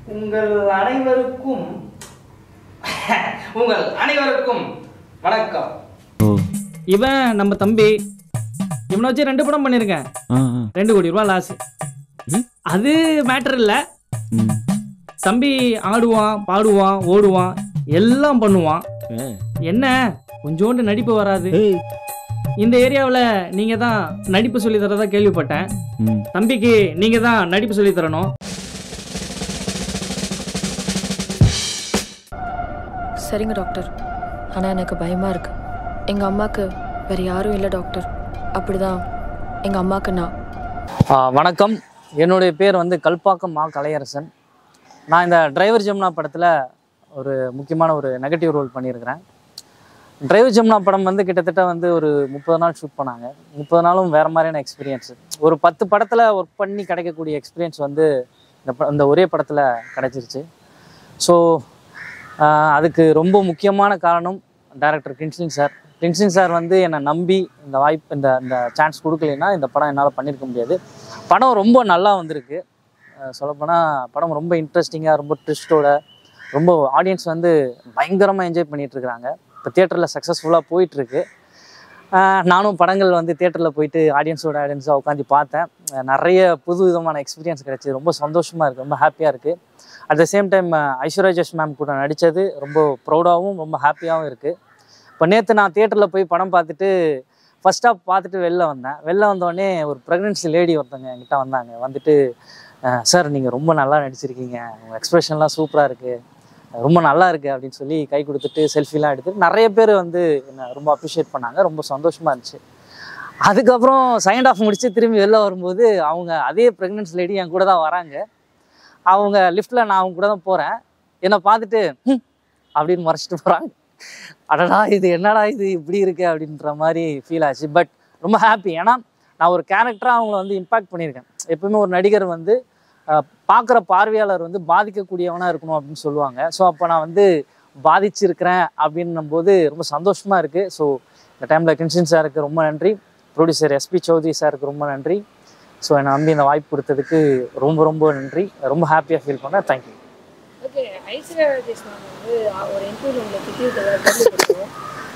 உங்கள் அனைவருக்கும் உங்கள் அனைவருக்கும் வணக்கம் இவன் நம்ம தம்பி இவனை வச்சு ரெண்டு படம் பண்ணியிருக்கேன் ஆ ஆ ரெண்டு கோடி ரூபா லாஸ் அது மேட்டர் இல்லை ம் தம்பி ஆடுவான் பாடுவான் ஓடுவான் எல்லாம் பண்ணுவான் ஏ. என்ன கொஞ்சோண்டு நடிப்பு வராது ஏய் இந்த ஏரியாவில் நீங்கள் தான் நடிப்பு சொல்லி தரதா கேள்விப்பட்டேன் ம் தம்பிக்கு நீங்கள் தான் நடிப்பு சொல்லி தரணும் சரிங்க டாக்டர் ஆனால் எனக்கு பயமாக இருக்கு எங்கள் அம்மாவுக்கு வேறு யாரும் இல்லை டாக்டர் அப்படிதான் எங்கள் அம்மாவுக்கு நான் ஆ, வணக்கம் என்னுடைய பேர் வந்து கல்பாக்கம் மா கலையரசன் நான் இந்த டிரைவர் ஜமுனா படத்தில் ஒரு முக்கியமான ஒரு நெகட்டிவ் ரோல் பண்ணியிருக்கிறேன் டிரைவர் ஜமுனா படம் வந்து கிட்டத்தட்ட வந்து ஒரு முப்பது நாள் ஷூட் பண்ணாங்க முப்பது நாளும் வேறு மாதிரியான எக்ஸ்பீரியன்ஸ் ஒரு பத்து படத்தில் ஒர்க் பண்ணி கிடைக்கக்கூடிய எக்ஸ்பீரியன்ஸ் வந்து இந்த ப- இந்த ஒரே படத்தில் கிடைச்சிருச்சு ஸோ அதுக்கு ரொம்ப முக்கியமான காரணம் director Kinslin sir Kinslin sir வந்து என்னை நம்பி இந்த வாய்ப்பு இந்த இந்த சான்ஸ் கொடுக்கலைன்னா இந்த படம் என்னால் பண்ணியிருக்க முடியாது படம் ரொம்ப நல்லா வந்திருக்கு சொல்லப்போனால் படம் ரொம்ப இன்ட்ரெஸ்டிங்காக ரொம்ப ட்விஸ்டோட ரொம்ப ஆடியன்ஸ் வந்து பயங்கரமாக என்ஜாய் பண்ணிட்டு இருக்காங்க இப்போ தியேட்டரில் சக்ஸஸ்ஃபுல்லாக போயிட்டுருக்கு நானும் படங்கள் வந்து தியேட்டரில் போயிட்டு ஆடியன்ஸோட ஆடியன்ஸாக உட்காந்து பார்த்தேன் அஹ் நிறைய புது விதமான எக்ஸ்பீரியன்ஸ் கிடைச்சி ரொம்ப சந்தோஷமாக இருக்குது ரொம்ப ஹாப்பியாக இருக்குது at the same time Aishwarya ma'am கூட நடித்தது ரொம்ப ப்ரௌடாகவும் ரொம்ப ஹாப்பியாகவும் இருக்குது இப்போ நேற்று நான் தியேட்டரில் போய் படம் பார்த்துட்டு ஃபர்ஸ்ட் ஹாஃப் பார்த்துட்டு வெளில வந்தேன் வெளில வந்தோடனே ஒரு ப்ரெக்னென்சி லேடி ஒருத்தவங்க என்கிட்ட வந்தாங்க வந்துட்டு சார் நீங்கள் ரொம்ப நல்லா நடிச்சிருக்கீங்க உங்கள் எக்ஸ்பிரஷன்லாம் சூப்பராக இருக்குது ரொம்ப நல்லா இருக்குது அப்படின்னு சொல்லி கை கொடுத்துட்டு செல்ஃபிலாம் எடுத்துட்டு நிறைய பேர் வந்து என்னை ரொம்ப அப்ரிஷியேட் பண்ணாங்க ரொம்ப சந்தோஷமாக இருந்துச்சு அதுக்கப்புறம் செகண்ட் ஆஃப் முடிச்சு திரும்பி வெளில வரும்போது அவங்க அதே ப்ரெக்னென்சி லேடி என் கூட தான் வராங்க அவங்க லிஃப்ட்டில் நான் அவங்க கூட தான் போகிறேன் என்னை பார்த்துட்டு "ஹம்" அப்படின்னு மறைச்சிட்டு போகிறாங்க அடடா இது என்னடா இது இப்படி இருக்கு அப்படின்ற மாதிரி ஃபீல் ஆச்சு பட் ரொம்ப ஹாப்பி ஏன்னா நான் ஒரு கேரக்டராக அவங்கள வந்து இம்பாக்ட் பண்ணியிருக்கேன் எப்பவுமே ஒரு நடிகர் வந்து பார்க்குற பார்வையாளர் வந்து பாதிக்கக்கூடியவனாக இருக்கணும் அப்படின்னு சொல்லுவாங்க ஸோ அப்போ நான் வந்து பாதிச்சிருக்கிறேன் அப்படின்னும் போது ரொம்ப சந்தோஷமாக இருக்குது ஸோ இந்த டைமில் கின்சின் சாருக்கு ரொம்ப நன்றி ப்ரொடியூசர் எஸ்பி சௌத்ரி சாருக்கு ரொம்ப நன்றி ஸோ என்னை நம்பி இந்த வாய்ப்பு கொடுத்ததுக்கு ரொம்ப ரொம்ப நன்றி ரொம்ப ஹாப்பியாக ஃபீல் பண்ணேன் thank you okay Aishwarya Rajesh ma'am வந்து அ- ஒரு இன்டர்வியூ உங்களை திட்டிருக்கதா கேள்விப்பட்டோம்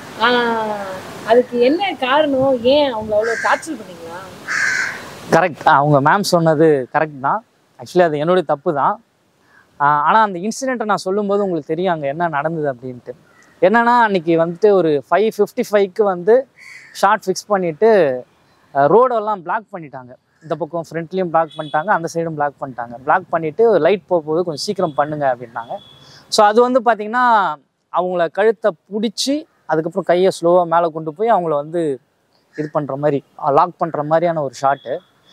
ஆஹ் அதுக்கு என்ன காரணம் ஏன் அவங்க அவ்வளோ டார்ச்சர் பண்ணீங்களா கரெக்ட் அவங்க மேம் சொன்னது கரெக்ட் தான் ஆக்சுவலி அது என்னுடைய தப்பு தான் ஆனால் அந்த இன்சிடெண்ட்டை நான் சொல்லும்போது உங்களுக்கு தெரியும் அங்கே என்ன நடந்தது அப்படின்ட்டு என்னன்னா அன்னைக்கு வந்துட்டு ஒரு ஃபைவ் ஃபிஃப்டி ஃபைவ்க்கு வந்து ஷார்ட் ஃபிக்ஸ் பண்ணிவிட்டு ரோடெல்லாம் பிளாக் பண்ணிட்டாங்க இந்த பக்கம் ஃப்ரண்ட்லேயும் பிளாக் பண்ணிட்டாங்க அந்த சைடும் பிளாக் பண்ணிட்டாங்க பிளாக் பண்ணிவிட்டு லைட் போகும்போது கொஞ்சம் சீக்கிரம் பண்ணுங்க அப்படின்னாங்க ஸோ அது வந்து பார்த்திங்கன்னா அவங்கள கழுத்தை பிடிச்சி அதுக்கப்புறம் கையை ஸ்லோவாக மேலே கொண்டு போய் அவங்கள வந்து இது பண்ணுற மாதிரி லாக் பண்ணுற மாதிரியான ஒரு ஷாட்டு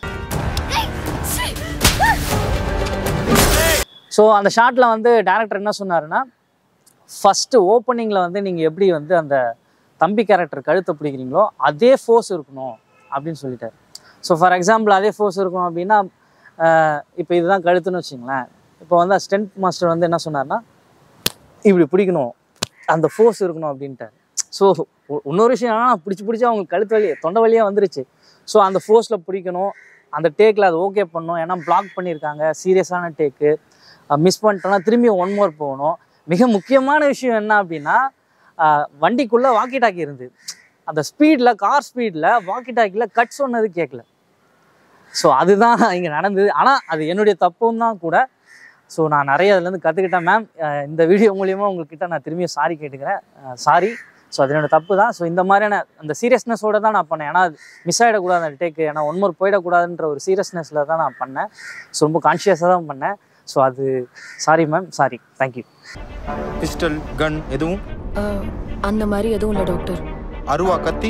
ஸோ அந்த ஷாட்டில் வந்து டேரக்டர் என்ன சொன்னாருன்னா ஃபஸ்ட்டு ஓப்பனிங்கில் வந்து நீங்கள் எப்படி வந்து அந்த தம்பி கேரக்டர் கழுத்தை பிடிக்கிறீங்களோ அதே ஃபோர்ஸ் இருக்கணும் அப்படின்னு சொல்லிட்டாரு ஸோ ஃபார் எக்ஸாம்பிள் அதே ஃபோர்ஸ் இருக்கணும் அப்படின்னா இப்போ இதுதான் கழுத்துன்னு வச்சுங்களேன் இப்போ வந்து ஸ்டென்ட் மாஸ்டர் வந்து என்ன சொன்னார்னா இப்படி பிடிக்கணும் அந்த ஃபோர்ஸ் இருக்கணும் அப்படின்ட்டாரு ஸோ இன்னொரு விஷயம் என்னன்னா பிடிச்சி பிடிச்சி அவங்க கழுத்து வலி தொண்டை வழியாக வந்துருச்சு ஸோ அந்த ஃபோர்ஸில் பிடிக்கணும் அந்த டேக்கில் அது ஓகே பண்ணணும் ஏன்னா பிளாக் பண்ணியிருக்காங்க சீரியஸான டேக்கு மிஸ் பண்ணிட்டோம்னா திரும்பி ஒன் மோர் போகணும் மிக முக்கியமான விஷயம் என்ன அப்படின்னா அஹ், வண்டிக்குள்ளே வாக்கி டாக்கி இருந்து அந்த ஸ்பீடில் கார் ஸ்பீடில் வாக்கி டாக்கியில் கட் சொன்னது கேட்கல ஸோ அதுதான் இங்கே நடந்தது ஆனால் அது என்னுடைய தப்பும் தான் கூட ஸோ நான் நிறைய அதுலேருந்து கற்றுக்கிட்டேன் மேம் இந்த வீடியோ மூலியமாக உங்ககிட்ட நான் திரும்பியும் சாரி கேட்டுக்கிறேன் சாரி ஸோ அது என்னோட தப்பு தான் ஸோ இந்த மாதிரியான அந்த சீரியஸ்னஸோட தான் நான் பண்ணேன் ஏன்னா மிஸ் ஆகிடக்கூடாது அந்த டேக்கு ஏன்னா ஒன் மோர் போயிடக்கூடாதுன்ற ஒரு சீரியஸ்னஸில் தான் நான் பண்ணேன் ஸோ ரொம்ப கான்ஷியஸாக தான் பண்ணேன் ஸோ அது sorry ma'am sorry thank you pistol gun எதுவும் அஹ், அந்த மாதிரி எதுவும் இல்லை டாக்டர் அருவா கத்தி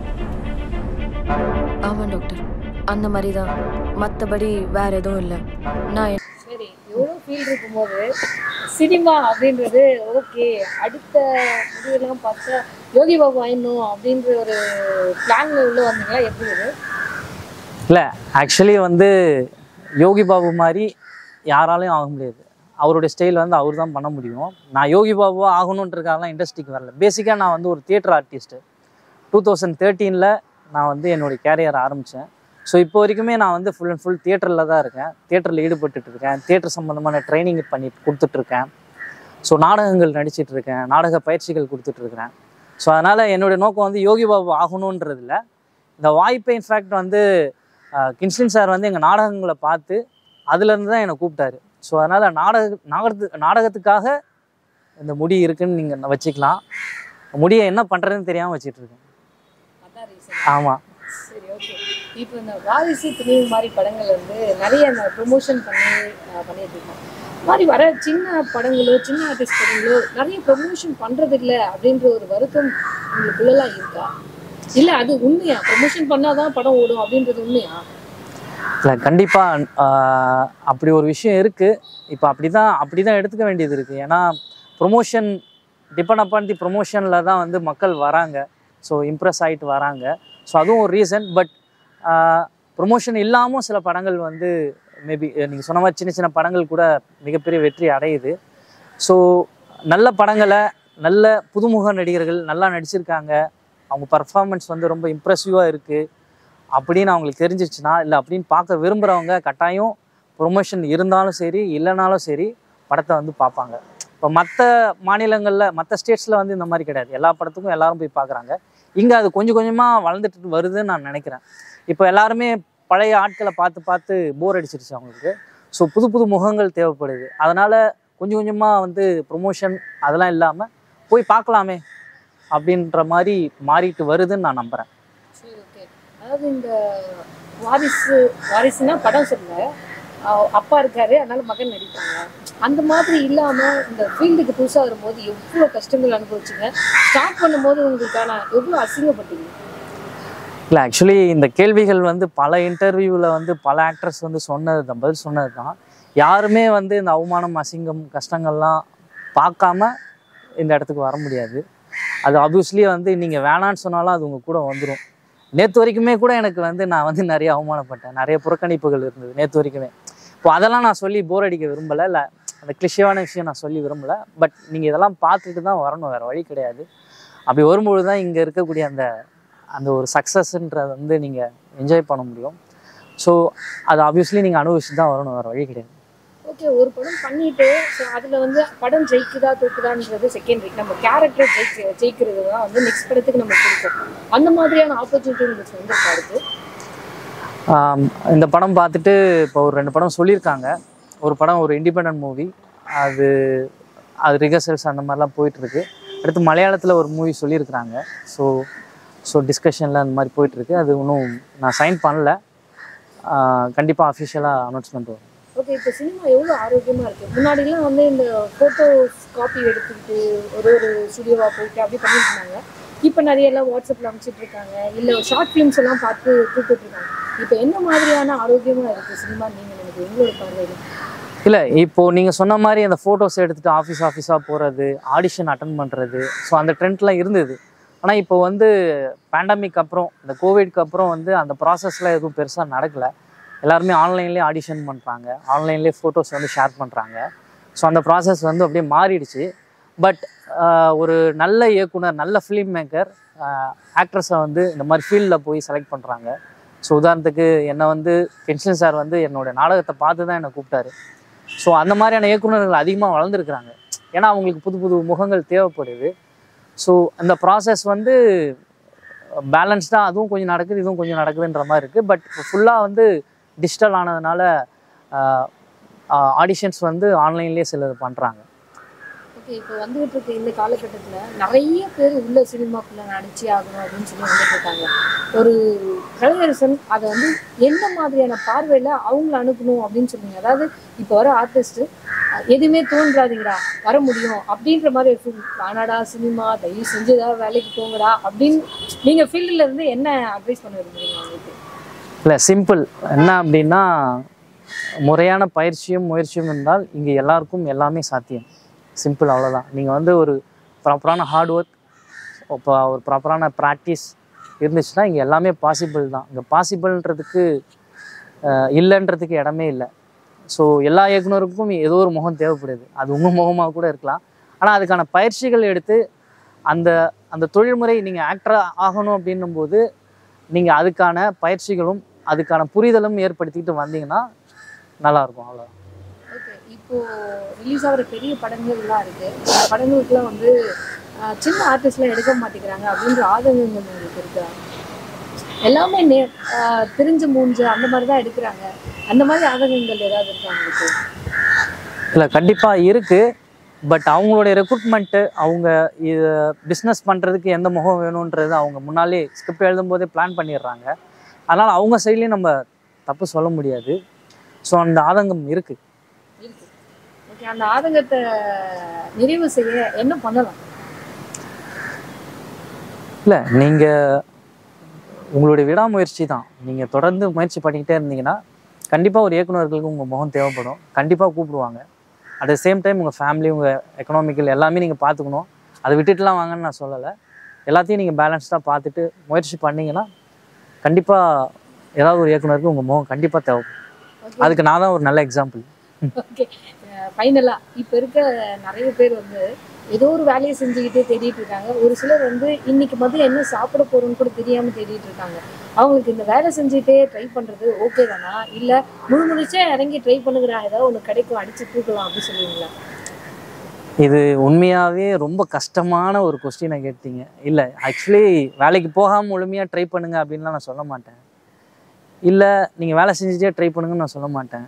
ஆமாம் டாக்டர் அந்த மாதிரி தான் மற்றபடி வேற எதுவும் இல்லை நான் சரி எவ்வளோ ஃபீல் இருக்கும்போது சினிமா அப்படின்றது ஓகே அடுத்த முடிவெல்லாம் பார்த்தா யோகி பாபு ஆயிடணும் அப்படின்ற ஒரு பிளான்ல உள்ள வந்தீங்களா எப்படி இது இல்லை ஆக்சுவலி வந்து யோகி பாபு மாதிரி யாராலையும் ஆக முடியாது அவருடைய ஸ்டைல் வந்து அவர் தான் பண்ண முடியும் நான் யோகி பாபுவாக ஆகணுன்றதுக்காகலாம் இண்டஸ்ட்ரிக்கு வரல பேசிக்காக நான் வந்து ஒரு தியேட்டர் ஆர்டிஸ்ட்டு டூ தௌசண்ட் தேர்ட்டீனில் நான் வந்து என்னுடைய கேரியர் ஆரம்பித்தேன் ஸோ இப்போ வரைக்குமே நான் வந்து ஃபுல் அண்ட் ஃபுல் தியேட்டரில் தான் இருக்கேன் தியேட்டரில் ஈடுபட்டுட்டு இருக்கேன் தியேட்டர் சம்மந்தமான ட்ரைனிங் பண்ணி கொடுத்துட்ருக்கேன் ஸோ நாடகங்கள் நடிச்சிட்டு இருக்கேன் நாடக பயிற்சிகள் கொடுத்துட்ருக்கிறேன் ஸோ அதனால் என்னுடைய நோக்கம் வந்து யோகி பாபு ஆகணுன்றதில்ல இந்த வாய்ப்பை இன்ஃபேக்ட் வந்து அஹ், கின்ஸ்லின் சார் வந்து எங்கள் நாடகங்களை பார்த்து அதுலேருந்து தான் என்னை கூப்பிட்டாரு ஸோ அதனால் நாடக நாடகத்து நாடகத்துக்காக இந்த முடி இருக்குன்னு நீங்கள் வச்சுக்கலாம் முடியை என்ன பண்ணுறதுன்னு தெரியாமல் வச்சிட்டு இருக்கேன் அதான் ரீசன் ஆமாம் சரி ஓகே இப்போ இந்த வாரிசு துணிவு மாதிரி படங்கள் வந்து நிறைய இந்த ப்ரொமோஷன் பண்ணி அஹ், பண்ணிட்டு இருக்கோம் இந்த மாதிரி வர சின்ன படங்களோ சின்ன ஆர்டிஸ்ட் படங்களோ நிறைய ப்ரொமோஷன் பண்றது இல்ல அப்படின்ற ஒரு வருத்தம் உங்களுக்குள்ளலாம் இருக்கா இல்ல அது உண்மையா ப்ரொமோஷன் பண்ணாதான் படம் ஓடும் அப்படின்றது உண்மையா இல்லை கண்டிப்பாக அப்படி ஒரு விஷயம் இருக்குது இப்போ அப்படி தான் அப்படி தான் எடுத்துக்க வேண்டியது இருக்குது ஏன்னா ப்ரொமோஷன் டிபெண்ட் அப்பான் தி ப்ரொமோஷனில் தான் வந்து மக்கள் வராங்க ஸோ இம்ப்ரெஸ் ஆகிட்டு வராங்க ஸோ அதுவும் ஒரு ரீசன் பட் ப்ரொமோஷன் இல்லாமல் சில படங்கள் வந்து மேபி நீங்கள் சொன்ன மாதிரி சின்ன சின்ன படங்கள் கூட மிகப்பெரிய வெற்றி அடையுது ஸோ நல்ல படங்களை நல்ல புதுமுக நடிகர்கள் நல்லா நடிச்சிருக்காங்க அவங்க பர்ஃபார்மன்ஸ் வந்து ரொம்ப இம்ப்ரெசிவாக இருக்குது அப்படின்னு அவங்களுக்கு தெரிஞ்சிருச்சுன்னா இல்லை அப்படின்னு பார்க்க விரும்புகிறவங்க கட்டாயம் ப்ரொமோஷன் இருந்தாலும் சரி இல்லைனாலும் சரி படத்தை வந்து பார்ப்பாங்க இப்போ மற்ற மாநிலங்களில் மற்ற ஸ்டேட்ஸில் வந்து இந்த மாதிரி கிடையாது எல்லா படத்துக்கும் எல்லாரும் போய் பார்க்குறாங்க இங்கே அது கொஞ்சம் கொஞ்சமாக வளர்ந்துட்டு வருதுன்னு நான் நினைக்கிறேன் இப்போ எல்லாருமே பழைய ஆட்களை பார்த்து பார்த்து போர் அடிச்சிருச்சு அவங்களுக்கு ஸோ புது புது முகங்கள் தேவைப்படுது அதனால் கொஞ்சம் கொஞ்சமாக வந்து ப்ரொமோஷன் அதெல்லாம் இல்லாமல் போய் பார்க்கலாமே அப்படின்ற மாதிரி மாறிட்டு வருதுன்னு நான் நம்புகிறேன் சரி ஓகே அதாவது இந்த வாரிசு வாரிசுனா படம் சொல்ல அஹ் அப்பா இருக்காரு அதனால மகன் நடிப்பாங்க அந்த மாதிரி இல்லாம இந்த ஃபீல்டுக்கு புதுசா வரும்போது எவ்வளவு கஷ்டங்கள் அனுபவிச்சீங்க ஸ்டார்ட் பண்ணும்போது உங்களுக்கான எவ்வளவு அசிங்கப்பட்டீங்க இல்லை ஆக்சுவலி இந்த கேள்விகள் வந்து பல இன்டர்வியூவில் வந்து பல ஆக்ட்ரஸ் வந்து சொன்னது தான் பதில் சொன்னது தான் யாருமே வந்து இந்த அவமானம் அசிங்கம் கஷ்டங்கள்லாம் பார்க்காம இந்த இடத்துக்கு வர முடியாது அது ஆப்வியஸ்லி வந்து நீங்கள் வேணான்னு சொன்னாலும் அது உங்கள் கூட வந்துடும் நேற்று வரைக்குமே கூட எனக்கு வந்து நான் வந்து நிறைய அவமானப்பட்டேன் நிறைய புறக்கணிப்புகள் இருந்தது நேற்று வரைக்குமே இப்போ அதெல்லாம் நான் சொல்லி போர் அடிக்க விரும்பலை இல்லை அந்த கிளிஷியவான விஷயம் நான் சொல்லி விரும்பலை பட் நீங்கள் இதெல்லாம் பார்த்துட்டு தான் வரணும் வேறு வழி கிடையாது அப்படி வரும்பொழுது தான் இங்கே இருக்கக்கூடிய அந்த அந்த ஒரு சக்ஸஸ்ன்றதை வந்து நீங்கள் என்ஜாய் பண்ண முடியும் ஸோ அது ஆப்வியஸ்லி நீங்கள் அனுபவிச்சு தான் வரணும் வேறு வழி கிடையாது ஓகே ஒரு படம் பண்ணிட்டு ஸோ அதுல வந்து படம் ஜெயிக்குதா தோக்குதான்றது செகண்டரி நம்ம கேரக்டர் ஜெயிக்க ஜெயிக்கிறது தான் வந்து நெக்ஸ்ட் படத்துக்கு நம்ம கொடுக்கும் அந்த மாதிரியான ஆப்பர்ச்சுனிட்டி உங்களுக்கு வந்து அடுத்து ஆம், இந்த படம் பார்த்துட்டு இப்போ ஒரு ரெண்டு படம் சொல்லியிருக்காங்க ஒரு படம் ஒரு இண்டிபெண்ட் மூவி அது அது ரிகர்சல்ஸ் அந்த மாதிரிலாம் போயிட்டுருக்கு அடுத்து மலையாளத்தில் ஒரு மூவி சொல்லியிருக்கிறாங்க ஸோ ஸோ டிஸ்கஷனில் அந்த மாதிரி போயிட்டுருக்கு அது இன்னும் நான் சைன் பண்ணல கண்டிப்பாக அஃபிஷியலாக அனௌன்ஸ்மெண்ட் வரும் ஓகே இப்போ சினிமா எவ்வளோ ஆரோக்கியமா இருக்கு முன்னாடிலாம் வந்து இந்த ஃபோட்டோஸ் காப்பி எடுத்துக்கிட்டு ஒரு ஒரு ஸ்டுடியோவா போயிட்டு அப்படி பண்ணிட்டு இருந்தாங்க இப்போ நிறைய எல்லாம் வாட்ஸ்அப்ல அனுப்பிச்சிட்டு இருக்காங்க இல்லை ஷார்ட் ஃபிலிம்ஸ் எல்லாம் பார்த்து கூப்பிட்டு இருக்காங்க இப்போ என்ன மாதிரியான ஆரோக்கியமா இருக்கு சினிமா நீங்க நினைக்கிறீங்க உங்களோட பார்வையில இல்லை இப்போது நீங்கள் சொன்ன மாதிரி அந்த ஃபோட்டோஸ் எடுத்துகிட்டு ஆஃபீஸ் ஆஃபீஸாக போகிறது ஆடிஷன் அட்டன் பண்ணுறது ஸோ அந்த ட்ரெண்ட்லாம் இருந்தது ஆனால் இப்போ வந்து பேண்டமிக் அப்புறம் இந்த கோவிட்க்கு அப்புறம் வந்து அந்த ப்ராசஸ்லாம் எதுவும் பெருசாக நடக்கலை எல்லாருமே ஆன்லைன்லேயே ஆடிஷன் பண்ணுறாங்க ஆன்லைன்லேயே ஃபோட்டோஸ் வந்து ஷேர் பண்ணுறாங்க ஸோ அந்த ப்ராசஸ் வந்து அப்படியே மாறிடுச்சு பட் ஒரு நல்ல இயக்குனர் நல்ல ஃபிலிம் மேக்கர் ஆக்ட்ரஸை வந்து இந்த மாதிரி ஃபீல்டில் போய் செலக்ட் பண்ணுறாங்க ஸோ உதாரணத்துக்கு என்னை வந்து கென்ஷன் சார் வந்து என்னோட நாடகத்தை பார்த்து தான் என்னை கூப்பிட்டாரு ஸோ அந்த மாதிரியான இயக்குனர்கள் அதிகமாக வளர்ந்துருக்குறாங்க ஏன்னா அவங்களுக்கு புது புது முகங்கள் தேவைப்படுது ஸோ அந்த ப்ராசஸ் வந்து பேலன்ஸ்டாக அதுவும் கொஞ்சம் நடக்குது இதுவும் கொஞ்சம் நடக்குதுன்ற மாதிரி இருக்குது பட் இப்போ ஃபுல்லாக வந்து டிஜிட்டல் ஆனதுனால ஆடிஷன்ஸ் வந்து ஆன்லைன்லேயே சிலது பண்ணுறாங்க ஓகே இப்போ வந்துகிட்டு இருக்க இந்த காலகட்டத்துல நிறைய பேர் உள்ள சினிமாக்குள்ள நடிச்சே ஆகணும் அப்படின்னு சொல்லி வந்துட்டு இருக்காங்க ஒரு கலையரசன் அதை வந்து எந்த மாதிரியான பார்வையில அவங்கள அனுப்பணும் அப்படின்னு சொல்லுங்க அதாவது இப்போ வர ஆர்டிஸ்ட் எதுவுமே தோன்றாதீங்கடா வர முடியும் அப்படின்ற மாதிரி ஒரு ஃபீல் வேணாடா சினிமா தயவு செஞ்சு ஏதாவது வேலைக்கு போங்கடா அப்படின்னு நீங்க ஃபீல்டில் இருந்து என்ன அட்வைஸ் பண்ண விரும்புறீங்க அவங்களுக்கு இல்லை சிம்பிள் என்ன அப்படின்னா முறையான பயிற்சியும் முயற்சியும் இருந்தால் இங்கே எல்லாருக்கும் எல்லாமே சாத்தியம் சிம்பிள் அவ்வளோதான் நீங்கள் வந்து ஒரு ப்ராப்பரான ஹார்ட் ஒர்க் இப்போ ஒரு ப்ராப்பரான ப்ராக்டிஸ் இருந்துச்சுன்னா இங்கே எல்லாமே பாசிபிள் தான் இங்கே பாசிபிள்ன்றதுக்கு இல்லைன்றதுக்கு இடமே இல்லை ஸோ எல்லா இயக்குனருக்கும் ஏதோ ஒரு முகம் தேவைப்படுது அது உங்கள் முகமாக கூட இருக்கலாம் ஆனால் அதுக்கான பயிற்சிகள் எடுத்து அந்த அந்த தொழில்முறை நீங்கள் ஆக்டராக ஆகணும் அப்படின்னும் போது நீங்கள் அதுக்கான பயிற்சிகளும் அதுக்கான புரிதலும் ஏற்படுத்திக்கிட்டு வந்தீங்கன்னா நல்லாயிருக்கும் அவ்வளோ ஓகே இப்போ ரிலீஸ் ஆகிற பெரிய படங்கள்லாம் இருக்கு அந்த படங்களுக்குலாம் வந்து ஆஹ், சின்ன ஆர்டிஸ்ட்லாம் எடுக்க மாட்டேங்கிறாங்க அப்படின்ற ஆதங்கங்கள் உங்களுக்கு இருக்கா எல்லாமே நே ஆஹ், தெரிஞ்ச மூஞ்சு அந்த மாதிரி தான் எடுக்கிறாங்க அந்த மாதிரி ஆதங்கங்கள் ஏதாவது இருக்கா உங்களுக்கு இல்லை கண்டிப்பாக இருக்குது பட் அவங்களுடைய ரெக்ரூட்மெண்ட்டு அவங்க இது பிஸ்னஸ் பண்ணுறதுக்கு எந்த முகம் வேணுன்றது அவங்க முன்னாலே ஸ்கிரிப்ட் எழுதும்போதே பிளான் பண்ணிடுறாங்க அதனால் அவங்க சைட்லேயும் நம்ம தப்பு சொல்ல முடியாது ஸோ அந்த ஆதங்கம் இருக்குது இருக்கு ஓகே அந்த ஆதங்கத்தை நிறைவு செய்ய என்ன பண்ணலாம் இல்லை நீங்கள் உங்களுடைய விடாமுயற்சி தான் நீங்கள் தொடர்ந்து முயற்சி பண்ணிக்கிட்டே இருந்தீங்கன்னா கண்டிப்பாக ஒரு இயக்குனர்களுக்கு உங்கள் முகம் தேவைப்படும் கண்டிப்பாக கூப்பிடுவாங்க அட் த சேம் டைம் உங்கள் ஃபேமிலி உங்கள் எக்கனாமிக்கல் எல்லாமே நீங்கள் பார்த்துக்கணும் அதை விட்டுட்டுலாம் வாங்கன்னு நான் சொல்லலை எல்லாத்தையும் நீங்கள் பேலன்ஸ்டாக பார்த்துட்டு முயற்சி பண்ணீங்கன்னா கண்டிப்பாக ஏதாவது ஒரு இயக்குனருக்கு உங்கள் முகம் கண்டிப்பாக தேவைப்படும் ஓகே அதுக்கு நான் தான் ஒரு நல்ல எக்ஸாம்பிள் ஓகே ஃபைனலாக இப்போ இருக்க நிறைய பேர் வந்து ஏதோ ஒரு வேலையை செஞ்சுக்கிட்டே தேடிட்டு இருக்காங்க ஒரு சிலர் வந்து இன்னைக்கு மதியம் என்ன சாப்பிட போறோம்னு கூட தெரியாம தேடிட்டு இருக்காங்க அவங்களுக்கு இந்த வேலை செஞ்சுட்டே ட்ரை பண்றது ஓகே தானா இல்ல முழு முழிச்சே இறங்கி ட்ரை பண்ணுகிறா ஏதாவது ஒன்று கிடைக்கும் அடிச்சு தூக்கலாம் அப்படின்னு சொல்லுவீங்களா இது உண்மையாகவே ரொம்ப கஷ்டமான ஒரு கொஸ்டினை கேட்டீங்க இல்லை ஆக்சுவலி வேலைக்கு போகாமல் முழுமையாக ட்ரை பண்ணுங்க அப்படின்லாம் நான் சொல்ல மாட்டேன் இல்லை நீங்கள் வேலை செஞ்சுட்டே ட்ரை பண்ணுங்கன்னு நான் சொல்ல மாட்டேன்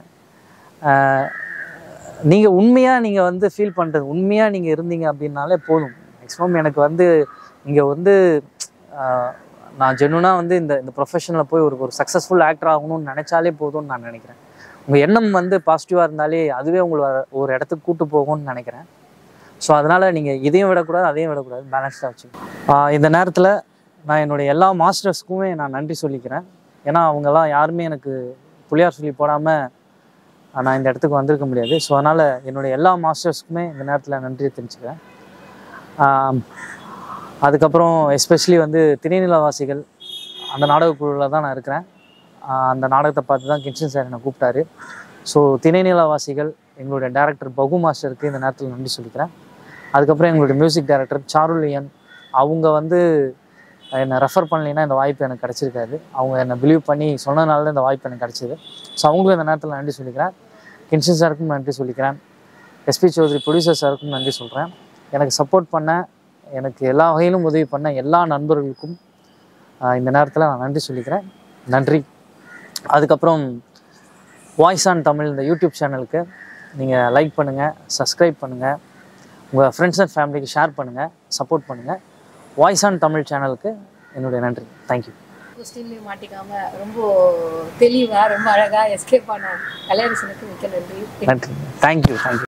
நீங்கள் உண்மையாக நீங்கள் வந்து ஃபீல் பண்ணுறது உண்மையாக நீங்கள் இருந்தீங்க அப்படின்னாலே போதும் மேக்ஸிமம் எனக்கு வந்து இங்கே வந்து ஆஹ், நான் ஜென்னுனாக வந்து இந்த இந்த ப்ரொஃபஷனில் போய் ஒரு ஒரு சக்ஸஸ்ஃபுல் ஆக்டர் ஆகணும்னு நினச்சாலே போதும்னு நான் நினைக்கிறேன் உங்கள் எண்ணம் வந்து பாசிட்டிவாக இருந்தாலே அதுவே உங்களை ஒரு இடத்துக்கு கூட்டு போகும்னு நினைக்கிறேன் ஸோ அதனால் நீங்கள் இதையும் விடக்கூடாது அதையும் விடக்கூடாது பேலன்ஸ்டாக வச்சுக்கணும் இந்த நேரத்தில் நான் என்னுடைய எல்லா மாஸ்டர்ஸ்க்குமே நான் நன்றி சொல்லிக்கிறேன் ஏன்னா அவங்கெல்லாம் யாருமே எனக்கு புளியார் சொல்லி போடாமல் நான் இந்த இடத்துக்கு வந்திருக்க முடியாது ஸோ அதனால் என்னுடைய எல்லா மாஸ்டர்ஸ்க்குமே இந்த நேரத்தில் நன்றியை தெரிஞ்சுக்கிறேன் ஆம், அதுக்கப்புறம் எஸ்பெஷலி வந்து திணைநிலவாசிகள் அந்த நாடகக்குழுவில் தான் நான் இருக்கிறேன் ஆஹ் அந்த நாடகத்தை பார்த்து தான் கின்சன் சார் என்னை கூப்பிட்டாரு ஸோ திணைநிலவாசிகள் எங்களுடைய டைரக்டர் பகு மாஸ்டருக்கு இந்த நேரத்தில் நன்றி சொல்லிக்கிறேன் அதுக்கப்புறம் எங்களுடைய மியூசிக் டைரக்டர் சாருலியன் அவங்க வந்து என்னை ரெஃபர் பண்ணலைன்னா இந்த வாய்ப்பு எனக்கு கிடச்சிருக்காது அவங்க என்னை பிலீவ் பண்ணி சொன்னதுனால தான் இந்த வாய்ப்பு எனக்கு கிடச்சிது ஸோ அவங்களும் இந்த நேரத்தில் நன்றி சொல்லிக்கிறேன் கின்சன் சாருக்கும் நன்றி சொல்லிக்கிறேன் எஸ்பி சௌத்ரி ப்ரொடியூசர் சாருக்கும் நன்றி சொல்கிறேன் எனக்கு சப்போர்ட் பண்ண எனக்கு எல்லா வகையிலும் உதவி பண்ண எல்லா நண்பர்களுக்கும் ஆஹ் இந்த நேரத்தில் நான் நன்றி சொல்லிக்கிறேன் நன்றி அதுக்கப்புறம் வாய்ஸ் ஆன் தமிழ் இந்த யூடியூப் சேனலுக்கு நீங்கள் லைக் பண்ணுங்கள் சப்ஸ்கிரைப் பண்ணுங்கள் உங்கள் ஃப்ரெண்ட்ஸ் அண்ட் ஃபேமிலிக்கு ஷேர் பண்ணுங்கள் சப்போர்ட் பண்ணுங்கள் வாய்ஸ் ஆன் தமிழ் சேனலுக்கு என்னுடைய நன்றி தேங்க்யூ கொஸ்டின்லேயும் மாட்டிக்காம ரொம்ப தெளிவா ரொம்ப அழகா எஸ்கேப் ஆன கலையரசனுக்கு மிக்க நன்றி நன்றி தேங்க்யூ தேங்க்யூ